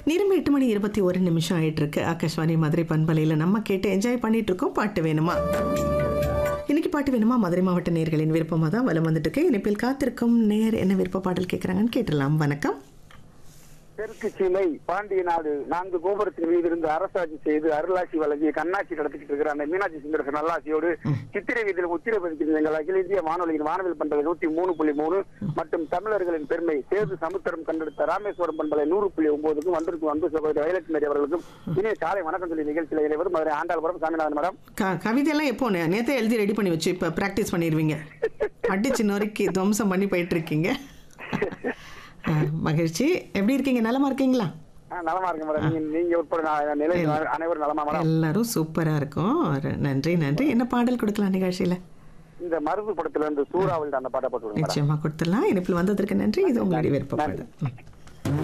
நேரம் எட்டு மணி இருபத்தி ஒரு நிமிஷம் ஆயிட்டு இருக்கு ஆகாஷ்வாணி மதுரை பண்பலையில் நம்ம கேட்டு என்ஜாய் பண்ணிட்டு இருக்கோம் பாட்டு வேணுமா இன்னைக்கு பாட்டு வேணுமா மதுரை மாவட்ட நேர்களின் விருப்பமாக தான் வலம் வந்துட்டு இருக்கு இனிப்பில் காத்திருக்கும் நேர் என்ன விருப்ப பாடல் கேட்குறாங்கன்னு கேட்டுடலாம் வணக்கம் தெற்கு சீமை பாண்டிய நாடு நான்கு கோபுரத்தின் மீது இருந்து அரசாட்சி செய்து அருளாட்சி வழங்கி கண்ணாட்சி நடத்திக்கிட்டு இருக்கிற அந்த மீனாட்சி சுந்தரசன் நல்லாட்சியோடு சித்திரை வீதியில் உத்திர பதிக்கிற எங்கள் அகில இந்திய வானொலியின் வானவில் பண்பலை நூத்தி மூணு புள்ளி மூணு மற்றும் தமிழர்களின் பெருமை சேது சமுத்திரம் கண்டெடுத்த ராமேஸ்வரம் பண்பலை நூறு புள்ளி ஒன்பதுக்கும் வந்திருக்கும் அன்பு சகோதரி வயலட்சுமி மேரி அவர்களுக்கும் இனிய காலை வணக்கம் சொல்லி நிகழ்ச்சியில் இளைவர் மதுரை ஆண்டாள்புரம் சாமிநாதன் மேடம் க கவிதையெல்லாம் எப்போ நே- நேத்தே எழுதி ரெடி பண்ணி வச்சு இப்போ ப்ராக்டிஸ் பண்ணிடுவீங்க அடிச்சு நொறுக்கி துவம்சம் பண்ணி போயிட்டு இருக்கீங்க ஆ, மகிழ்ச்சி எப்படி இருக்கீங்க நலமா இருக்கீங்களா ஆ, நலமா இருக்கு மேடம் நீங்க நீங்க உட்பட நான் நிலை அனைவரும் நலமா மேடம் எல்லாரும் சூப்பரா இருக்கும் ஒரு நன்றி நன்றி என்ன பாடல் கொடுக்கலாம் நிகழ்ச்சியில இந்த மருது படத்துல இருந்து சூறாவளி அந்த பாட்டை போட்டு விடுங்க மேடம் நிச்சயமா கொடுத்துடலாம் இனிப்பில் வந்ததற்கு நன்றி இது உங்களுடைய விருப்ப பாடல் ம்.